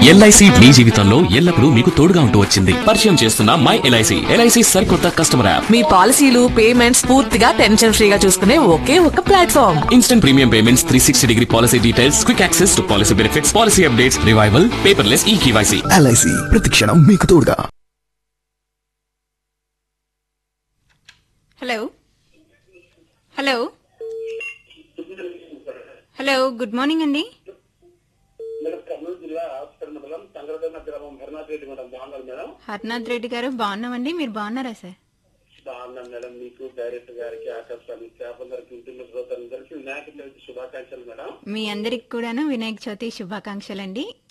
LIC మీ జీవితంలో ఎల్లప్పుడూ మీకు తోడుగా ఉంటూ వచ్చింది పరిచయం చేస్తున్న మై ఎల్ఐసి ఎల్ఐసి సరికొత్త కస్టమర్ యాప్ మీ పాలసీలు పేమెంట్స్ పూర్తిగా టెన్షన్ ఫ్రీగా చూసుకునే ఒకే ఒక platform instant premium payments three sixty degree policy details quick access to policy benefits policy updates revival paperless e KYC LIC ప్రతిక్షణం మీకు తోడుగా hello hello hello good morning అండి మేడం కర్నూలు జిల్లా ఆస్పర్ మండలం సంగరదన్న గ్రామం హరినాథ్ రెడ్డి మేడం బాగున్నారు మేడం హర్నాథ్ రెడ్డి గారు బాగున్నామండి మీరు బాగున్నారా సార్ బాగున్నాం మేడం మీకు డైరెక్టర్ గారికి ఆకాశాన్ని స్టాఫ్ అందరికి ఇంటి శ్రోతలందరికీ వినాయక చవితి శుభాకాంక్షలు మేడం మీ అందరికి కూడాను వినాయక చవితి శుభాకాంక్షలండి